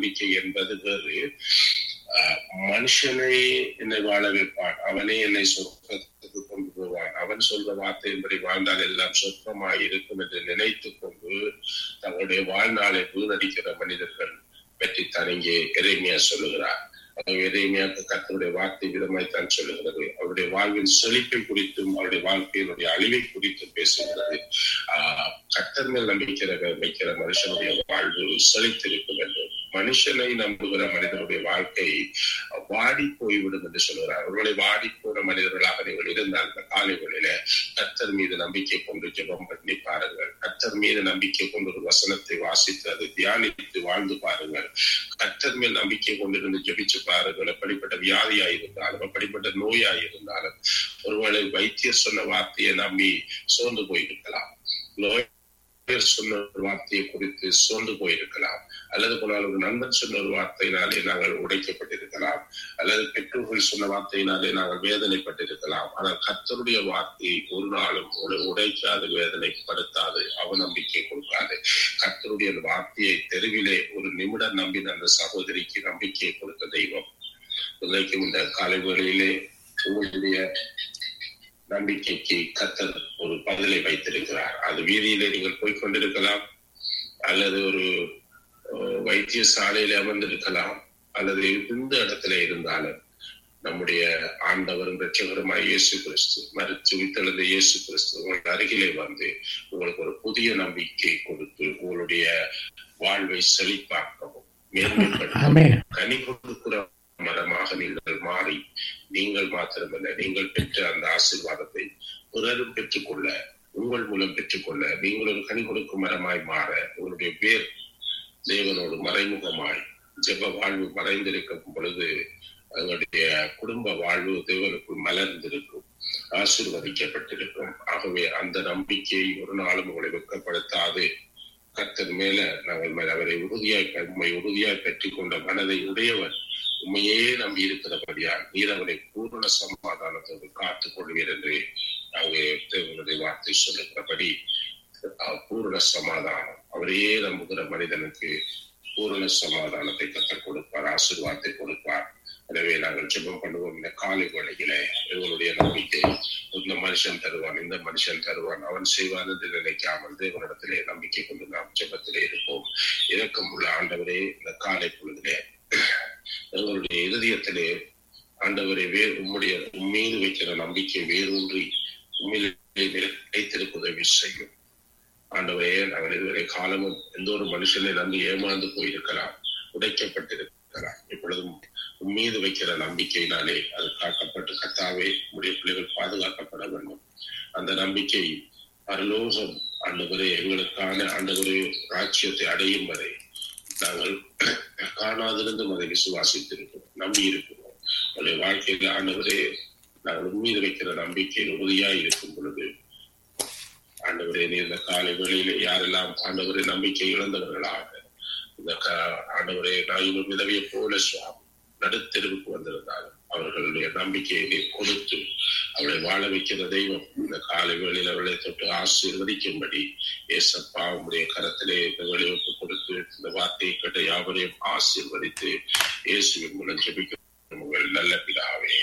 நம்பிக்கை என்பது வேறு ஆஹ் மனுஷனை என்னை வாழ வைப்பான் அவனே என்னை சொர்க்கத்துக்கு கொண்டு போவான் அவன் சொல்ற வார்த்தையின்படி வாழ்ந்தால் எல்லாம் சொர்க்கமாய் இருக்கும் என்று நினைத்துக் கொண்டு தங்களுடைய வாழ்நாளை வீணடிக்கிற மனிதர்கள் பற்றித்தான் இங்கே எரேமியா சொல்லுகிறார் எரேமியாவுக்கு கத்தருடைய வார்த்தை விதமாய் தான் சொல்லுகிறது அவருடைய வாழ்வின் செழிப்பை குறித்தும் அவருடைய வாழ்க்கையினுடைய அழிவை குறித்தும் பேசுகிறது ஆஹ் கத்தர் மேல் நம்பிக்கிற வைக்கிற மனுஷனுடைய வாழ்வு செழித்திருக்கும் என்றும் மனுஷனை நம்புகிற மனிதனுடைய வாழ்க்கை வாடி போய்விடும் என்று சொல்கிறார் அவர்களை வாடி போன மனிதர்களாக நீங்கள் இருந்தால் இந்த காலைகளில கத்தர் மீது நம்பிக்கை கொண்டு ஜெபம் பண்ணி பாருங்கள் கத்தர் மீது நம்பிக்கை கொண்டு ஒரு வசனத்தை வாசித்து அதை தியானித்து வாழ்ந்து பாருங்கள் கத்தர் மேல் நம்பிக்கை கொண்டிருந்து ஜெபிச்சு பாருங்கள் எப்படிப்பட்ட வியாதியா இருந்தாலும் எப்படிப்பட்ட நோயா இருந்தாலும் ஒருவேளை வைத்தியர் சொன்ன வார்த்தையை நம்பி சோர்ந்து போயிருக்கலாம் நோய் சொன்ன ஒரு வார்த்தையை குறித்து சோர்ந்து போயிருக்கலாம் அல்லது போனால் ஒரு நண்பன் சொன்ன ஒரு வார்த்தையினாலே நாங்கள் உடைக்கப்பட்டிருக்கலாம் அல்லது பெற்றோர்கள் சொன்ன வார்த்தையினாலே நாங்கள் வேதனைப்பட்டிருக்கலாம் ஆனால் கத்தருடைய வார்த்தையை ஒரு நாளும் ஒரு உடைக்காது வேதனைப்படுத்தாது அவநம்பிக்கை கொடுக்காது கத்தருடைய வார்த்தையை தெருவிலே ஒரு நிமிடம் நம்பின அந்த சகோதரிக்கு நம்பிக்கையை கொடுத்த தெய்வம் இன்றைக்கும் இந்த காலை வேளையிலே உங்களுடைய நம்பிக்கைக்கு கத்தர் ஒரு பதிலை வைத்திருக்கிறார் அது வீதியிலே நீங்கள் போய்கொண்டிருக்கலாம் அல்லது ஒரு வைத்தியசாலையில அமர்ந்திருக்கலாம் அல்லது எந்த இடத்துல இருந்தாலும் நம்முடைய ஆண்டவரும் ரட்சகருமாய் இயேசு கிறிஸ்து மறுத்து வித்தெழுந்த இயேசு கிறிஸ்து உங்கள் அருகிலே வந்து உங்களுக்கு ஒரு புதிய நம்பிக்கை கொடுத்து உங்களுடைய வாழ்வை செழிப்பாக்கவும் மேன்மைப்படுத்தவும் கனி கொடுக்கிற மரமாக நீங்கள் மாறி நீங்கள் மாத்திரமல்ல நீங்கள் பெற்ற அந்த ஆசீர்வாதத்தை பிறரும் பெற்றுக்கொள்ள உங்கள் மூலம் பெற்றுக்கொள்ள நீங்கள் ஒரு கனி கொடுக்கும் மரமாய் மாற உங்களுடைய பேர் தேவனோடு மறைமுகமாய் ஜெப வாழ்வு மறைந்திருக்கும் பொழுது எங்களுடைய குடும்ப வாழ்வு தேவனுக்குள் மலர்ந்திருக்கும் ஆசீர்வதிக்கப்பட்டிருக்கும் ஆகவே அந்த நம்பிக்கையை ஒரு நாளும் உங்களை வெக்கப்படுத்தாது கத்தர் மேல நாங்கள் மேல அவரை உறுதியாய் உண்மை உறுதியாய் பெற்றுக் கொண்ட மனதை உடையவர் உண்மையே நம்பி இருக்கிறபடியால் நீர் அவரை பூரண சமாதானத்தோடு காத்துக் கொள்வீர் என்று நாங்கள் தேவனுடைய வார்த்தை சொல்லுகிறபடி பூரண சமாதானம் அவரையே நம்புகிற மனிதனுக்கு பூரண சமாதானத்தை கற்றுக் கொடுப்பார் ஆசீர்வாதத்தை கொடுப்பார் எனவே நாங்கள் ஜெபம் பண்ணுவோம் இந்த காலை வேளையில எங்களுடைய நம்பிக்கை இந்த மனுஷன் தருவான் இந்த மனுஷன் தருவான் அவன் செய்வான் என்று நினைக்காமல் தேவனிடத்திலே நம்பிக்கை கொண்டு நாம் ஜெபத்திலே இருப்போம் இறக்கம் உள்ள ஆண்டவரே இந்த காலை பொழுதிலே எங்களுடைய இருதயத்திலே ஆண்டவரை வேர் உம்முடைய உம்மீது வைக்கிற நம்பிக்கை வேரூன்றி உண்மையிலே நிலைத்திருக்க உதவி செய்யும் ஆண்டவரே நாங்கள் இதுவரை காலமும் எந்த ஒரு மனுஷனை நம்பி ஏமாந்து போயிருக்கலாம் உடைக்கப்பட்டிருக்கலாம் இப்பொழுதும் உம்மீது வைக்கிற நம்பிக்கையினாலே அது காக்கப்பட்டு கத்தாவே உடைய பிள்ளைகள் பாதுகாக்கப்பட வேண்டும் அந்த நம்பிக்கை பரலோகம் ஆண்டவரே எங்களுக்கான ஆண்டவரே ராட்சியத்தை அடையும் வரை நாங்கள் காணாதிருந்தும் அதை விசுவாசித்திருக்கிறோம் நம்பி இருக்கிறோம் உடைய வாழ்க்கையில ஆண்டவரே நாங்கள் உண்மையில் வைக்கிற நம்பிக்கையில் உறுதியாய் இருக்கும் பொழுது ஆண்டவரே நீ இந்த காலை வேளையில யாரெல்லாம் ஆண்டவரே நம்பிக்கை இழந்தவர்களாக இந்த ஆண்டவரே நான் இன்னும் விதவியை போல சுவாமி நடுத்தெருவுக்கு வந்திருந்தாலும் அவர்களுடைய நம்பிக்கையை கொடுத்து அவளை வாழ வைக்கிற தெய்வம் இந்த காலை வேளையில் அவளை தொட்டு ஆசீர்வதிக்கும்படி ஏசப்பா உடைய கரத்திலே இந்த வெளிவப்பு கொடுத்து இந்த வார்த்தையை கேட்ட யாவரையும் ஆசீர்வதித்து இயேசுவின் மூலம் ஜெபிக்க உங்கள் நல்ல பிதாவே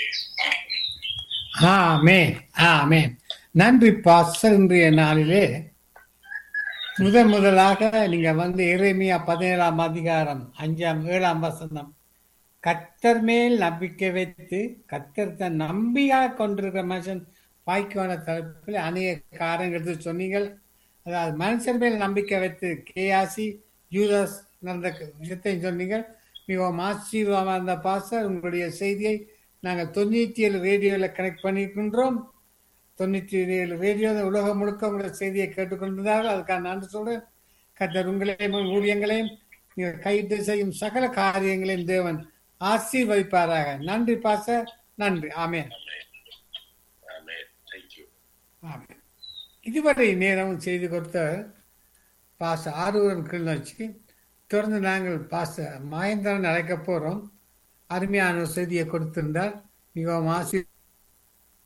ஆமே ஆமே நன்றி பாஸ்டர் இன்றைய நாளிலே முதன் முதலாக நீங்க வந்து இறைமையா பதினேழாம் அதிகாரம் அஞ்சாம் ஏழாம் வசனம் கத்தர் மேல் நம்பிக்கை வைத்து கத்தர் தன் நம்பியாக கொண்டிருக்கிற மனுஷன் வாய்க்கான தலைப்பில் அநேக காரணங்கள் எடுத்து சொன்னீங்கள் அதாவது மனுஷன் மேல் நம்பிக்கை வைத்து கேஆசி யூதாஸ் நடந்த விஷயத்தையும் சொன்னீங்கள் மிகவும் ஆசீர்வாதமாக இருந்த பாஸ்டர் உங்களுடைய செய்தியை நாங்கள் தொண்ணூற்றி ஏழு ரேடியோவில் கனெக்ட் பண்ணியிருக்கின்றோம் தொண்ணூற்றி ஏழு ரேடியோ உலகம் முழுக்க உங்களுடைய செய்தியை கேட்டுக்கொண்டிருந்தார்கள் அதுக்காக நன்றி சொல்றேன் கத்தர் உங்களையும் ஊழியங்களையும் நீங்கள் கைது செய்யும் சகல காரியங்களையும் தேவன் ஆசீர்வதிப்பாராக நன்றி பாச நன்றி ஆமே ஆமே இதுவரை நேரம் செய்து கொடுத்த பாச ஆறுவரன் கிளிநொச்சி தொடர்ந்து நாங்கள் பாச மகேந்திரன் அழைக்க போறோம் அருமையான செய்தியை கொடுத்திருந்தார் மிகவும் ஆசி